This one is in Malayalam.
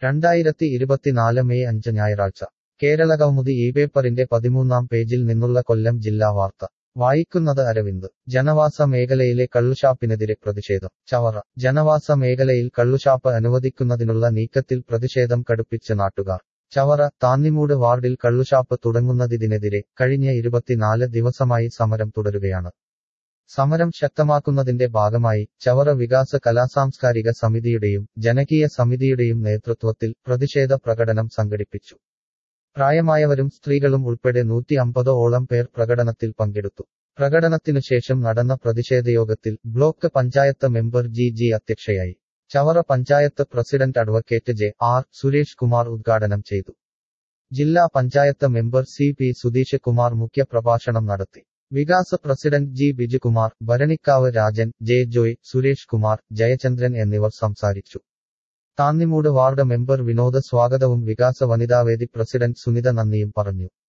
രണ്ടായിരത്തി ഇരുപത്തിനാല് മെയ് അഞ്ച് ഞായറാഴ്ച കേരളകൗമുദി ഈ പേപ്പറിന്റെ പതിമൂന്നാം പേജിൽ നിന്നുള്ള കൊല്ലം ജില്ലാ വാർത്ത വായിക്കുന്നത് അരവിന്ദ് ജനവാസ മേഖലയിലെ കള്ളുഷാപ്പിനെതിരെ പ്രതിഷേധം ചവറ ജനവാസ മേഖലയിൽ കള്ളുഷാപ്പ് അനുവദിക്കുന്നതിനുള്ള നീക്കത്തിൽ പ്രതിഷേധം കടുപ്പിച്ച് നാട്ടുകാർ ചവറ താന്നിമൂട് വാർഡിൽ കള്ളുഷാപ്പ് തുടങ്ങുന്നതിനെതിരെ കഴിഞ്ഞ ഇരുപത്തിനാല് ദിവസമായി സമരം തുടരുകയാണ് സമരം ശക്തമാക്കുന്നതിന്റെ ഭാഗമായി ചവറ വികാസ കലാസാംസ്കാരിക സമിതിയുടെയും ജനകീയ സമിതിയുടെയും നേതൃത്വത്തിൽ പ്രതിഷേധ പ്രകടനം സംഘടിപ്പിച്ചു പ്രായമായവരും സ്ത്രീകളും ഉൾപ്പെടെ നൂറ്റി അമ്പതോളം പേർ പ്രകടനത്തിൽ പങ്കെടുത്തു പ്രകടനത്തിനുശേഷം നടന്ന പ്രതിഷേധയോഗത്തിൽ block panchayat member G G അധ്യക്ഷയായി Chavara panchayat president advocate J R Suresh Kumar ഉദ്ഘാടനം ചെയ്തു ജില്ലാ panchayat member C P Sudheesh Kumar മുഖ്യപ്രഭാഷണം നടത്തി Vikas president G Bijukumar Bharanikkavu Rajan J Joy Suresh Kumar Jayachandran എന്നിവർ സംസാരിച്ചു താന്നിമൂട് വാർഡ് മെമ്പർ വിനോദ് സ്വാഗതവും വികാസ വനിതാവേദി പ്രസിഡന്റ് സുനിത നന്ദിയും പറഞ്ഞു